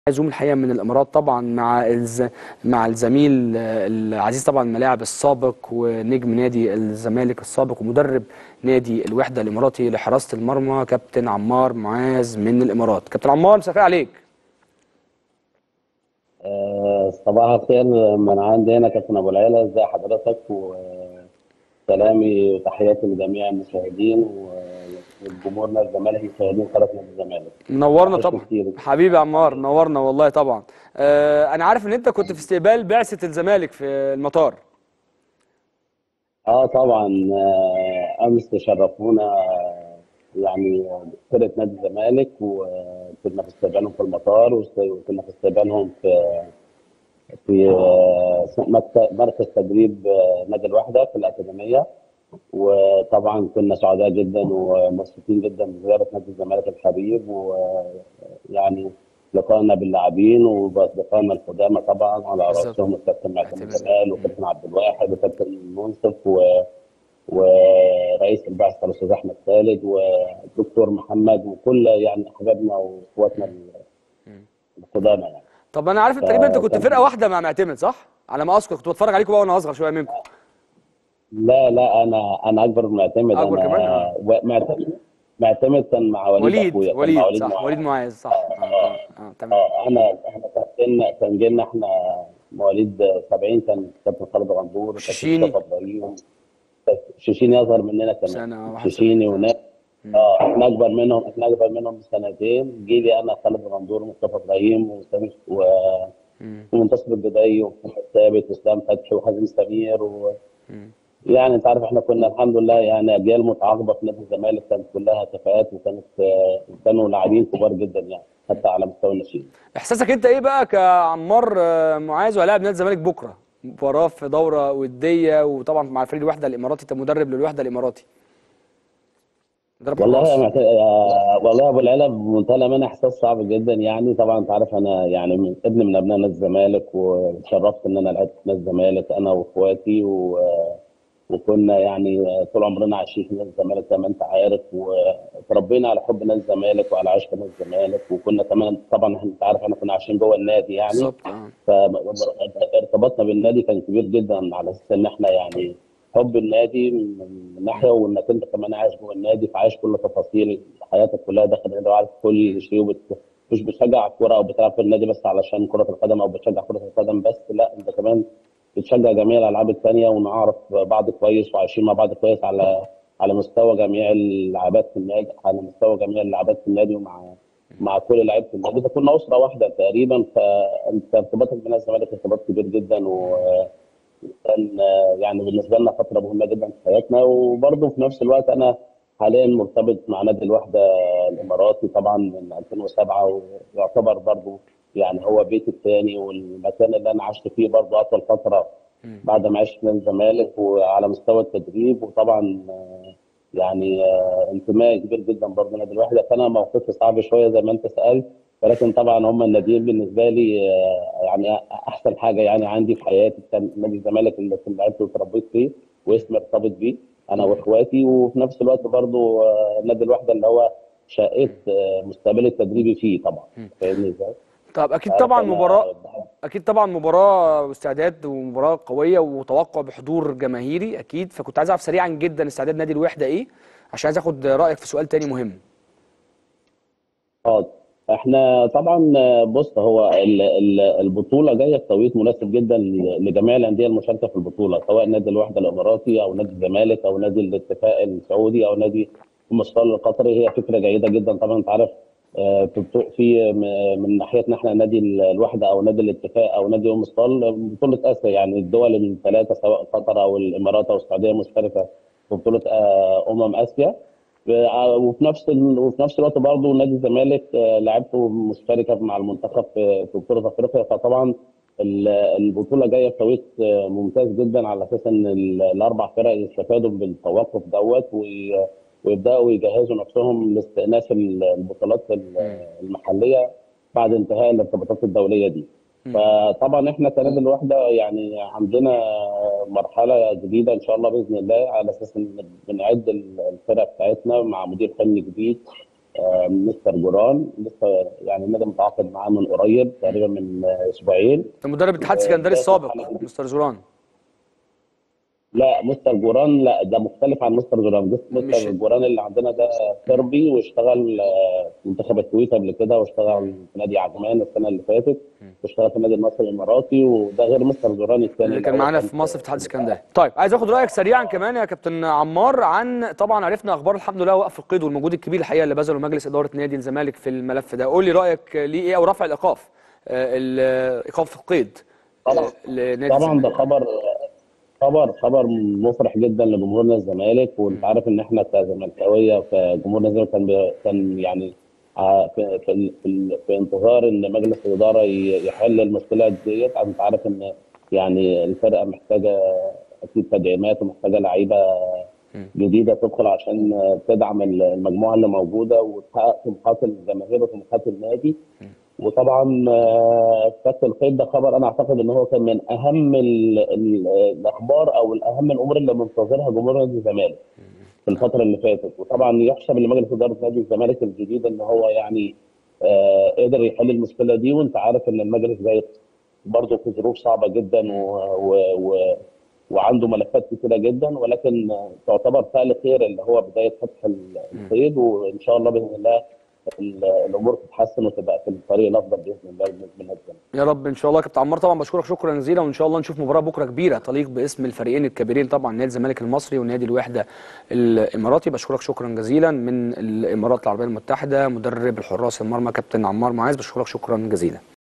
زوم الحقيقه من الامارات طبعا مع الز... مع الزميل آه، العزيز طبعا الملاعب السابق ونجم نادي الزمالك السابق ومدرب نادي الوحده الاماراتي لحراسه المرمى كابتن عمار معاذ من الامارات كابتن عمار مساء الخير عليك آه، صباح الخير من عندي هنا كابتن ابو العيله ازي حضرتك وسلامي وتحياتي لجميع المشاهدين و- والجمهور نادي الزمالك مشاهدين قناه نادي الزمالك نورنا وحشني طبعا كتير. حبيبي يا عمار نورنا والله طبعا آه انا عارف ان انت كنت في استقبال بعثه الزمالك في المطار اه طبعا آه، امس شرفونا آه، يعني فرقه نادي الزمالك وكنا في استقبالهم في المطار وست- وكنا في استقبالهم في في آه، مكت- مركز تدريب آه، نادي الوحده في الاكاديميه وطبعا كنا سعداء جدا ومبسوطين جدا بزياره نادي الزمالك الحبيب ويعني لقائنا باللاعبين وباصدقائنا القدامى طبعا على بالظبط. راسهم الكابتن معتمد معتمد. جمال وكابتن عبد الواحد وكابتن منصف و... ورئيس البعثه الاستاذ احمد خالد والدكتور محمد وكل يعني احبابنا واخواتنا القدامى يعني طب انا عارف تقريبا انت كنت فرقه واحده مع معتمد صح على ما اذكر كنت بتفرج عليكم بقى وانا اصغر شويه منكم لا لا انا انا اكبر من معتمد أكبر انا كمان؟ آه. و- معتمد معتمد كان مع وليد وليد اخويا كان وليد مع وليد صح معاذ. وليد معاذ صح اه اه, آه. تمام اه انا احنا كان جيلنا كان جيلنا احنا مواليد 70 كان كابتن خالد غندور وكابتن شيشيني. مصطفى ابراهيم شيشيني اصغر مننا كمان سنة واحد شيشيني وناس اه احنا اكبر منهم احنا اكبر منهم بسنتين جيلي انا خالد غندور ومصطفى ابراهيم وسامي و... مم. ومنتصر الجدعي ومحمد ثابت واسلام فتحي وحازم سمير و... مم. يعني انت عارف احنا كنا الحمد لله يعني اجيال متعاقبه في نادي الزمالك كانت كلها كفاءات وكانت آه، كانوا لاعبين كبار جدا يعني حتى على مستوى الناشئين احساسك انت ايه بقى كعمار آه، معاذ ولاعب نادي الزمالك بكره مباراه في دوره وديه وطبعا مع الفريق الوحده الاماراتي انت مدرب للوحده الاماراتي مدرب والله حراس. يا معت... آه، والله يا ابو العلا بمنتهى الامانه احساس صعب جدا يعني طبعا انت عارف انا يعني من ابن من ابناء نادي الزمالك واتشرفت ان انا لعبت في نادي الزمالك انا واخواتي و... وكنا يعني طول عمرنا عايشين في نادي الزمالك زي ما انت عارف وتربينا على حب نادي الزمالك وعلى عشق نادي الزمالك وكنا كمان طبعا انت عارف احنا كنا عايشين جوه النادي يعني بالظبط اه فارتباطنا بالنادي كان كبير جدا على اساس ان احنا يعني حب النادي من ناحيه وانك انت كمان عايش جوه النادي فعايش كل تفاصيل حياتك كلها داخل النادي وعارف كل شيء وبت... مش بتشجع كوره او بتلعب في النادي بس علشان كره القدم او بتشجع كره القدم بس لا انت كمان بتشجع جميع الالعاب الثانيه ونعرف بعض كويس وعايشين مع بعض كويس على على مستوى جميع اللعبات في النادي على مستوى جميع اللعبات في النادي ومع مع كل لعيبه النادي فكنا اسره واحده تقريبا فانت ارتباطك بنادي الزمالك ارتباط كبير جدا و كان آه، يعني بالنسبه لنا فتره مهمه جدا في حياتنا وبرضه في نفس الوقت انا حاليا مرتبط مع نادي الوحده الاماراتي طبعا من 2007 ويعتبر برضه يعني هو بيتي الثاني والمكان اللي انا عشت فيه برضه اطول فتره بعد ما عشت في نادي الزمالك وعلى مستوى التدريب وطبعا آه، يعني آه، انتماء كبير جدا برضه نادي الوحده فانا موقفي صعب شويه زي ما انت سالت ولكن طبعا هم الناديين بالنسبه لي آه، يعني احسن حاجه يعني عندي في حياتي كان نادي الزمالك اللي كنت لعبت وتربيت فيه واسمي ارتبط بيه انا واخواتي وفي نفس الوقت برضه آه، نادي الوحده اللي هو شقيت آه، مستقبلي التدريبي فيه طبعا فاهمني ازاي؟ طب اكيد طبعا فأنا- مباراه اكيد طبعا مباراه واستعداد ومباراه قويه وتوقع بحضور جماهيري اكيد فكنت عايز اعرف سريعا جدا استعداد نادي الوحده ايه عشان عايز اخد رايك في سؤال تاني مهم اه احنا طبعا آه، بص هو ال- ال- البطوله جايه في توقيت مناسب جدا ل- لجميع الانديه المشاركه في البطوله سواء نادي الوحده الاماراتي او نادي الزمالك او نادي الاتفاق السعودي او نادي المستقل القطري هي فكره جيده جدا طبعا انت عارف آه، في بطو- في م- من ناحيتنا احنا نادي ال- الوحده او نادي الاتفاق او نادي ام ستار بطوله اسيا يعني الدول الثلاثه سواء قطر او الامارات او السعوديه مشتركه في بطوله آه، امم اسيا ف- وفي نفس ال... وفي نفس الوقت برضه نادي الزمالك آه، لعبته مشتركه مع المنتخب في في بطوله افريقيا فطبعا ال- البطوله جايه في توقيت آه، ممتاز جدا على اساس ان ال- الاربع فرق يستفادوا بالتوقف دوت وي- ويبداوا يجهزوا نفسهم لاستئناف ال- البطولات ال- المحليه بعد انتهاء الارتباطات الدوليه دي. فطبعا احنا كنادي الوحده يعني عندنا مرحله جديده ان شاء الله باذن الله على اساس ان بنعد الفرق بتاعتنا مع مدير فني جديد آه، مستر جوران لسه يعني النادي متعاقد معاه من قريب تقريبا من آه، اسبوعين مدرب الاتحاد السكندري السابق مستر زوران لا مستر جوران لا ده مختلف عن مستر جوران ده مش- مستر جوران اللي عندنا ده صربي واشتغل آه، في منتخب الكويت قبل كده واشتغل في نادي عجمان السنه اللي فاتت واشتغل في النادي المصري الاماراتي وده غير مستر جوران الثاني اللي كان هو معانا في مصر في الاتحاد السكندري طيب عايز اخد رايك سريعا كمان يا كابتن عمار عن طبعا عرفنا اخبار الحمد لله وقف القيد والمجهود الكبير الحقيقه اللي بذله مجلس اداره نادي الزمالك في الملف ده قول لي رايك ليه ايه او رفع الايقاف آه، ال- ايقاف القيد طبعا. آه، لنادي طبعا الزمالك. ده خبر خبر خبر مفرح جدا لجمهورنا الزمالك وانت عارف ان احنا كزملكاويه كجمهورنا الزمالك كان بي- كان يعني ع- في في في, في انتظار ان مجلس الاداره ي- يحل المشكله ديت انت عارف ان يعني الفرقه محتاجه اكيد تدعيمات ومحتاجه لعيبه جديده تدخل عشان تدعم المجموعه اللي موجوده وتحقق طموحات الجماهير وطموحات النادي وطبعا آه، فك القيد ده خبر انا اعتقد ان هو كان من اهم ال ال الاخبار او الاهم الامور اللي منتظرها جمهور نادي الزمالك في الفتره اللي فاتت وطبعا يحسب لمجلس اداره نادي الزمالك الجديد ان هو يعني آه قدر يحل المشكله دي وانت عارف ان المجلس جاي برضه في ظروف صعبه جدا و و و وعنده ملفات كثيره جدا ولكن آه، تعتبر فعل خير اللي هو بدايه فتح ال- القيد وان شاء الله باذن الله ال- الامور تتحسن وتبقى في الطريق الافضل باذن الله بالنسبه للنادي الزمالك. يا رب ان شاء الله يا كابتن عمار طبعا بشكرك شكرا جزيلا وان شاء الله نشوف مباراه بكره كبيره تليق باسم الفريقين الكبيرين طبعا نادي الزمالك المصري ونادي الوحده الاماراتي بشكرك شكرا جزيلا من الامارات العربيه المتحده مدرب الحراس المرمى كابتن عمار معاذ بشكرك شكرا جزيلا